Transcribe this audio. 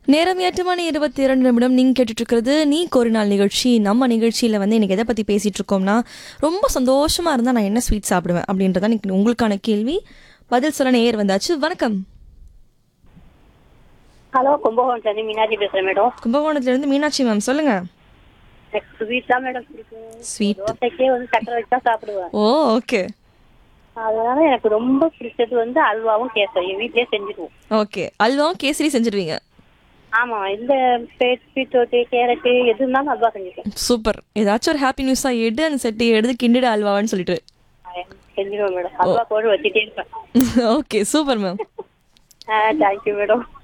நேரம் எட்டு மணி இருபத்தி இரண்டு நிமிடம் நீங்கள் கேட்டுட்டு இருக்கிறது நீ ஒரு நாள் நிகழ்ச்சி நம்ம நிகழ்ச்சியில் வந்து இன்னைக்கு எதை பற்றி பேசிகிட்டு இருக்கோம்னா ரொம்ப சந்தோஷமாக இருந்தால் நான் என்ன ஸ்வீட் சாப்பிடுவேன் அப்படின்றதான் இன்னைக்கு உங்களுக்கான கேள்வி பதில் சொல்ல நேர் வந்தாச்சு வணக்கம் ஹலோ கும்பகோணத்துல இருந்து மீனாட்சி பேசுறேன் மேடம் கும்பகோணத்துலேருந்து மீனாட்சி மேம் சொல்லுங்கள் எனக்கு ஸ்வீட் தான் மேடம் பிடிக்கும் ஸ்வீட் தோசைக்கே வந்து சக்கரை வச்சு தான் சாப்பிடுவேன் ஓ ஓகே அதனால எனக்கு ரொம்ப பிடிச்சது வந்து அல்வாவும் கேசரியும் வீட்லயே செஞ்சுருவோம் ஓகே அல்வாவும் கேசரி செஞ்சுடுவீங்க ஆமா இந்த பீட்ரூட்டு கேரட்டு எது இருந்தாலும் அல்வா செஞ்சுருவேன் சூப்பர் ஏதாச்சும் ஒரு ஹாப்பி நியூஸாக எடு அந்த செட்டு எடுத்து கிண்டிடு அல்வான்னு சொல்லிட்டு செஞ்சிருவேன் மேடம் அல்வா போட்டு வச்சுட்டே இருப்பேன் okay super ma'am thank you madam